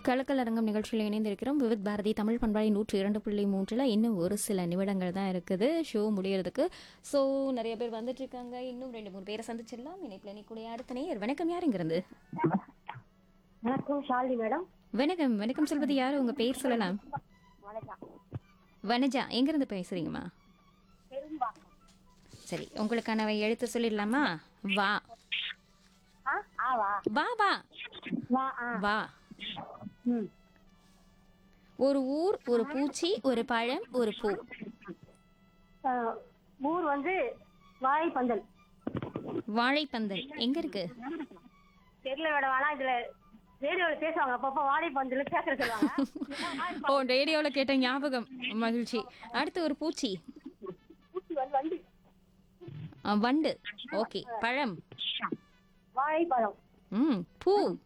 கலக்கலரங்கம் நிகழ்ச்சியில் இணைந்திருக்கிறோம் விவித் பாரதி தமிழ் பண்பாடி நூற்றி இரண்டு புள்ளி மூன்றில் இன்னும் ஒரு சில நிமிடங்கள் தான் இருக்குது ஷோ முடியறதுக்கு ஸோ நிறைய பேர் வந்துட்டு இருக்காங்க இன்னும் ரெண்டு மூணு பேரை சந்திச்சிடலாம் இணைப்பில் நிற்கக்கூடிய அடுத்த நேயர் வணக்கம் யாருங்கிறது வணக்கம் ஷாலினி மேடம் வணக்கம் வணக்கம் சொல்வது யாரு உங்க பேர் சொல்லலாம் வணக்கம் வனஜா எங்கிருந்து பேசுறீங்கம்மா பெரும்பாக்கம் சரி உங்களுக்கான எழுத்து சொல்லிடலாமா வா ஆ ஆவா வா வா வா ஆ வா ம் ஒரு ஊர் ஒரு பூச்சி ஒரு பழம் ஒரு பூ ஆ, ஊர் வந்து வாழைப்பந்தல் வாழைப்பந்தல் எங்க இருக்கு தெரியல மேடம் ஆனா இதுல ரேடியோல பேசுவாங்க அப்பப்போ வாழைப்பந்தல் பேசுற சொல்லுவாங்க ஓ ரேடியோல கேட்ட ஞாபகம் மகிழ்ச்சி அடுத்து ஒரு பூச்சி ஊட்டி வந்து வண்டி ஆ, வண்டு ஓகே பழம் வாழைப்பழம் ம் பூ